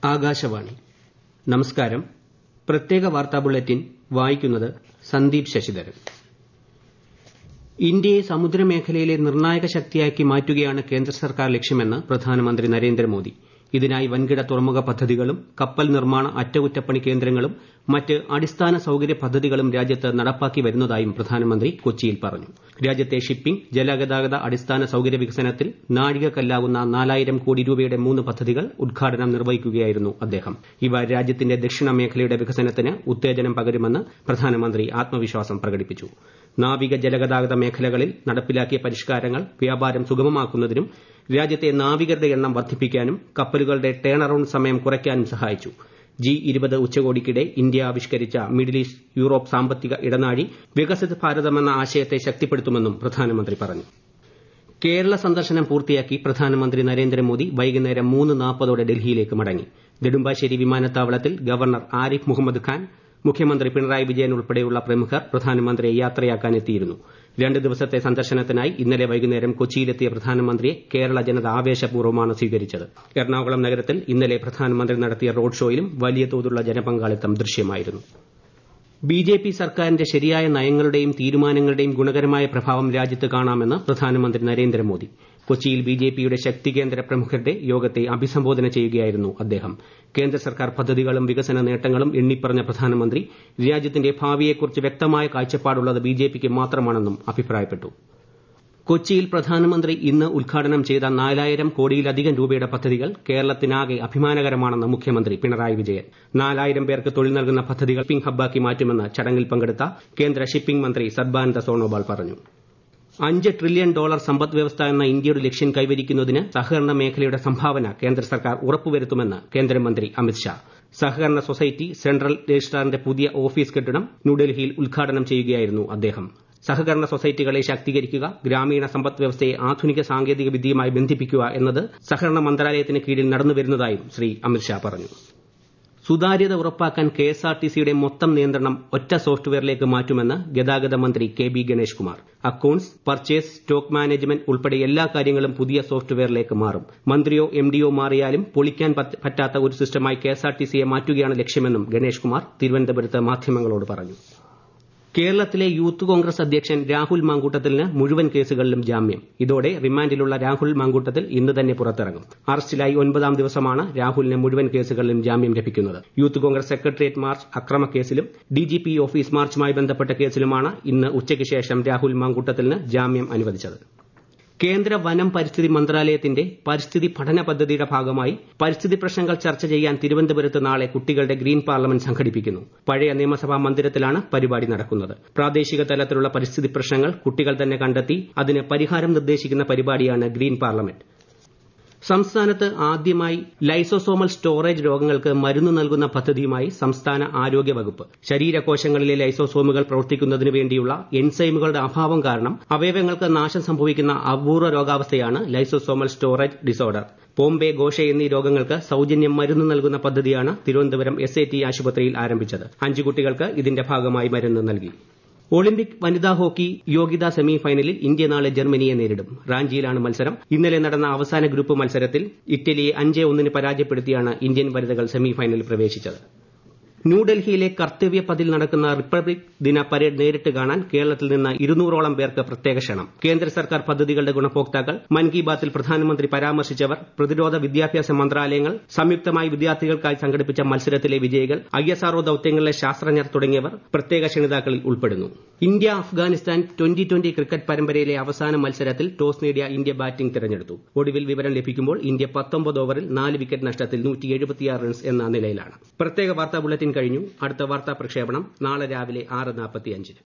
ആകാശവാണി നമസ്കാരം പ്രത്യേക വാർത്താ ബുള്ളറ്റിൻ വായിക്കുന്നത് സന്ദീപ് ശശിധരൻ ഇന്ത്യയെ സമുദ്രമേഖലയിലെ നിർണായക ശക്തിയാക്കി മാറ്റുകയാണ് കേന്ദ്ര സർക്കാർ ലക്ഷ്യമെന്ന് പ്രധാനമന്ത്രി നരേന്ദ്രമോദി ഇതിനായി വൻകിട തുറമുഖ പദ്ധതികളും കപ്പൽ നിർമ്മാണ അറ്റകുറ്റപ്പണി കേന്ദ്രങ്ങളും മറ്റ് അടിസ്ഥാന സൌകര്യ പദ്ധതികളും രാജ്യത്ത് നടപ്പാക്കി വരുന്നതായും പ്രധാനമന്ത്രി കൊച്ചിയിൽ പറഞ്ഞു രാജ്യത്തെ ഷിപ്പിംഗ് ജലഗതാഗത അടിസ്ഥാന സൌകര്യ വികസനത്തിൽ നാഴികക്കല്ലാവുന്ന നാലായിരം കോടി രൂപയുടെ മൂന്ന് പദ്ധതികൾ ഉദ്ഘാടനം നിർവഹിക്കുകയായിരുന്നു അദ്ദേഹം ഇവ രാജ്യത്തിന്റെ ദക്ഷിണ മേഖലയുടെ വികസനത്തിന് ഉത്തേജനം പകരുമെന്ന് പ്രധാനമന്ത്രി ആത്മവിശ്വാസം പ്രകടിപ്പിച്ചു നാവിക ജലഗതാഗത മേഖലകളിൽ നടപ്പിലാക്കിയ പരിഷ്കാരങ്ങൾ വ്യാപാരം സുഗമമാക്കുന്നതിനും രാജ്യത്തെ നാവികരുടെ എണ്ണം വർദ്ധിപ്പിക്കാനും കപ്പലുകളുടെ ടേൺ അറൌണ്ട് സമയം കുറയ്ക്കാനും സഹായിച്ചു ജി ഇരുപത് ഉച്ചകോടിക്കിടെ ഇന്ത്യ ആവിഷ്കരിച്ച മിഡിൽ ഈസ്റ്റ് യൂറോപ്പ് സാമ്പത്തിക ഇടനാഴി വികസിത് ഭാരതമെന്ന ആശയത്തെ ശക്തിപ്പെടുത്തുമെന്നും പ്രധാനമന്ത്രി പറഞ്ഞു കേരള സന്ദർശനം പൂർത്തിയാക്കി പ്രധാനമന്ത്രി നരേന്ദ്രമോദി വൈകുന്നേരം മൂന്ന് നാൽപ്പതോടെ ഡൽഹിയിലേക്ക് മടങ്ങി നെടുമ്പാശ്ശേരി വിമാനത്താവളത്തിൽ ഗവർണർ ആരിഫ് മുഹമ്മദ് ഖാൻ മുഖ്യമന്ത്രി പിണറായി വിജയൻ ഉൾപ്പെടെയുള്ള പ്രമുഖർ പ്രധാനമന്ത്രിയെ യാത്രയാക്കാനെത്തിയിരുന്നു രണ്ട് ദിവസത്തെ സന്ദർശനത്തിനായി ഇന്നലെ വൈകുന്നേരം കൊച്ചിയിലെത്തിയ പ്രധാനമന്ത്രിയെ കേരള ജനത ആവേശപൂർവ്വമാണ് സ്വീകരിച്ചത് എറണാകുളം നഗരത്തിൽ ഇന്നലെ പ്രധാനമന്ത്രി നടത്തിയ റോഡ് ഷോയിലും വലിയ തോതിലുള്ള ജനപങ്കാളിത്തം ദൃശ്യമായിരുന്നു ബിജെപി സർക്കാരിന്റെ ശരിയായ നയങ്ങളുടെയും തീരുമാനങ്ങളുടെയും ഗുണകരമായ പ്രഭാവം രാജ്യത്ത് കാണാമെന്ന് പ്രധാനമന്ത്രി നരേന്ദ്രമോദി കൊച്ചിയിൽ ബിജെപിയുടെ ശക്തി കേന്ദ്ര പ്രമുഖരുടെ യോഗത്തെ അഭിസംബോധന ചെയ്യുകയായിരുന്നു അദ്ദേഹം കേന്ദ്ര സർക്കാർ പദ്ധതികളും വികസന നേട്ടങ്ങളും എണ്ണിപ്പറഞ്ഞ പ്രധാനമന്ത്രി രാജ്യത്തിന്റെ ഭാവിയെക്കുറിച്ച് വ്യക്തമായ കാഴ്ചപ്പാടുള്ളത് ബിജെപിക്ക് മാത്രമാണെന്നും അഭിപ്രായപ്പെട്ടു കൊച്ചിയിൽ പ്രധാനമന്ത്രി ഇന്ന് ഉദ്ഘാടനം ചെയ്ത നാലായിരം കോടിയിലധികം രൂപയുടെ പദ്ധതികൾ കേരളത്തിനാകെ അഭിമാനകരമാണെന്ന് മുഖ്യമന്ത്രി പിണറായി വിജയൻ നാലായിരം പേർക്ക് തൊഴിൽ നൽകുന്ന പദ്ധതികൾ ഷിപ്പിംഗ് ഹബ്ബാക്കി മാറ്റുമെന്ന് ചടങ്ങിൽ പങ്കെടുത്ത കേന്ദ്ര ഷിപ്പിംഗ് മന്ത്രി സർബാനന്ദ സോണോവാൾ പറഞ്ഞു അഞ്ച് ട്രില്യൺ ഡോളർ സമ്പദ് വ്യവസ്ഥ എന്ന ഇന്ത്യയുടെ ലക്ഷ്യം കൈവരിക്കുന്നതിന് സഹകരണ മേഖലയുടെ സംഭാവന കേന്ദ്ര സർക്കാർ ഉറപ്പുവരുത്തുമെന്ന് കേന്ദ്രമന്ത്രി അമിത്ഷാ സഹകരണ സൊസൈറ്റി സെൻട്രൽ രജിസ്ട്രാറിന്റെ പുതിയ ഓഫീസ് കെട്ടിടം ന്യൂഡൽഹിയിൽ ഉദ്ഘാടനം ചെയ്യുകയായിരുന്നു അദ്ദേഹം സഹകരണ സൊസൈറ്റികളെ ശാക്തീകരിക്കുക ഗ്രാമീണ സമ്പദ് വ്യവസ്ഥയെ ആധുനിക സാങ്കേതിക വിദ്യയുമായി ബന്ധിപ്പിക്കുക എന്നത് സഹകരണ മന്ത്രാലയത്തിന് കീഴിൽ നടന്നുവരുന്നതായും ശ്രീ അമിത്ഷാ പറഞ്ഞു സുതാര്യത ഉറപ്പാക്കാൻ കെഎസ്ആർടിസിയുടെ മൊത്തം നിയന്ത്രണം ഒറ്റ സോഫ്റ്റ്വെയറിലേക്ക് മാറ്റുമെന്ന് ഗതാഗത മന്ത്രി K B Ganesh Kumar accounts purchase stock management ഉൾപ്പെടെ എല്ലാ കാര്യങ്ങളും പുതിയ സോഫ്റ്റ്വെയറിലേക്ക് മാറും മന്ത്രിയോ എംഡിയോ മാറിയാലും പൊളിക്കാൻ പറ്റാത്ത ഒരു സിസ്റ്റമായി കെഎസ്ആർടിസിയെ മാറ്റുകയാണ് ലക്ഷ്യമെന്നും ഗണേഷ് കുമാർ തിരുവനന്തപുരത്ത് മാധ്യമങ്ങളോട് പറഞ്ഞു കേരളത്തിലെ യൂത്ത് കോൺഗ്രസ് അധ്യക്ഷൻ രാഹുൽ മാങ്കൂട്ടത്തിന് മുഴുവൻ കേസുകളിലും ജാമ്യം ഇതോടെ റിമാൻഡിലുള്ള രാഹുൽ മാങ്കൂട്ടത്തിൽ ഇന്ന് തന്നെ പുറത്തിറങ്ങും അറസ്റ്റിലായി ഒൻപതാം ദിവസമാണ് രാഹുലിന് മുഴുവൻ കേസുകളിലും ജാമ്യം ലഭിക്കുന്നത് യൂത്ത് കോൺഗ്രസ് സെക്രട്ടേറിയറ്റ് മാർച്ച് അക്രമ കേസിലും ഡിജിപി ഓഫീസ് മാർച്ചുമായി ബന്ധപ്പെട്ട കേസിലുമാണ് ഇന്ന് ഉച്ചയ്ക്ക് ശേഷം രാഹുൽ മാങ്കൂട്ടത്തിന് ജാമ്യം അനുവദിച്ചത് കേന്ദ്ര വനം പരിസ്ഥിതി മന്ത്രാലയത്തിന്റെ പരിസ്ഥിതി പഠന പദ്ധതിയുടെ ഭാഗമായി പരിസ്ഥിതി പ്രശ്നങ്ങൾ ചർച്ച ചെയ്യാൻ തിരുവനന്തപുരത്ത് നാളെ കുട്ടികളുടെ ഗ്രീൻ പാർലമെന്റ് സംഘടിപ്പിക്കുന്നു പഴയ നിയമസഭാ മന്ദിരത്തിലാണ് പരിപാടി നടക്കുന്നത് പ്രാദേശിക തലത്തിലുള്ള പരിസ്ഥിതി പ്രശ്നങ്ങൾ കുട്ടികൾ തന്നെ കണ്ടെത്തി അതിന് പരിഹാരം നിർദ്ദേശിക്കുന്ന പരിപാടിയാണ് ഗ്രീൻ പാർലമെന്റ് സംസ്ഥാനത്ത് ആദ്യമായി ലൈസോസോമൽ സ്റ്റോറേജ് രോഗങ്ങൾക്ക് മരുന്ന് നൽകുന്ന പദ്ധതിയുമായി സംസ്ഥാന ആരോഗ്യ വകുപ്പ് ശരീരകോശങ്ങളിലെ ലൈസോസോമുകൾ പ്രവർത്തിക്കുന്നതിന് വേണ്ടിയുള്ള എൻസൈമുകളുടെ അഭാവം കാരണം അവയവങ്ങൾക്ക് നാശം സംഭവിക്കുന്ന അപൂർവ രോഗാവസ്ഥയാണ് lysosomal storage disorder Pompe Gaucher എന്നീ രോഗങ്ങൾക്ക് സൌജന്യം മരുന്ന് നൽകുന്ന പദ്ധതിയാണ് തിരുവനന്തപുരം എസ് ഐ ടി ആശുപത്രിയിൽ ആരംഭിച്ചത് അഞ്ച് കുട്ടികൾക്ക് ഇതിന്റെ ഭാഗമായി മരുന്ന് നൽകി ഒളിമ്പിക് വനിതാ ഹോക്കി യോഗ്യതാ സെമി ഫൈനലിൽ ഇന്ത്യ നാളെ ജർമ്മനിയെ നേരിടും റാഞ്ചിയിലാണ് മത്സരം ഇന്നലെ നടന്ന അവസാന ഗ്രൂപ്പ് മത്സരത്തിൽ ഇറ്റലിയെ അഞ്ച് ഒന്നിന് പരാജയപ്പെടുത്തിയാണ് ഇന്ത്യൻ വനിതകൾ സെമി ഫൈനലിൽ പ്രവേശിച്ചത് ന്യൂഡൽഹിയിലെ കർത്തവ്യ പതിൽ നടക്കുന്ന റിപ്പബ്ലിക് ദിന പരേഡ് നേരിട്ട് കാണാൻ കേരളത്തിൽ നിന്ന് ഇരുന്നൂറോളം പേർക്ക് പ്രത്യേക ക്ഷണം കേന്ദ്ര സർക്കാർ പദ്ധതികളുടെ ഗുണഭോക്താക്കൾ മൻ കി ബാത്തിൽ പ്രധാനമന്ത്രി പരാമർശിച്ചവർ പ്രതിരോധ വിദ്യാഭ്യാസ മന്ത്രാലയങ്ങൾ സംയുക്തമായി വിദ്യാർത്ഥികൾക്കായി സംഘടിപ്പിച്ച മത്സരത്തിലെ വിജയികൾ ഐഎസ്ആർഒ ദൌത്യങ്ങളിലെ ശാസ്ത്രജ്ഞർ തുടങ്ങിയവർ പ്രത്യേക ക്ഷണിതാക്കളിൽ ഉൾപ്പെടുന്നു India Afghanistan twenty twenty cricket പരമ്പരയിലെ അവസാന മത്സരത്തിൽ ടോസ് നേടിയ ഇന്ത്യ ബാറ്റിംഗ് തിരഞ്ഞെടുത്തു ഒടുവിൽ വിവരം ലഭിക്കുമ്പോൾ ഇന്ത്യ പത്തൊമ്പത് ഓവറിൽ നാല് വിക്കറ്റ് നഷ്ടത്തിൽ റൺസ് എന്ന നിലയിലാണ് പ്രത്യേക വാർത്താ ബുള്ളറ്റിൻ കഴിഞ്ഞു അടുത്ത വാർത്താ പ്രക്ഷേപണം നാളെ രാവിലെ ആറ് നാൽപ്പത്തിയഞ്ചിന്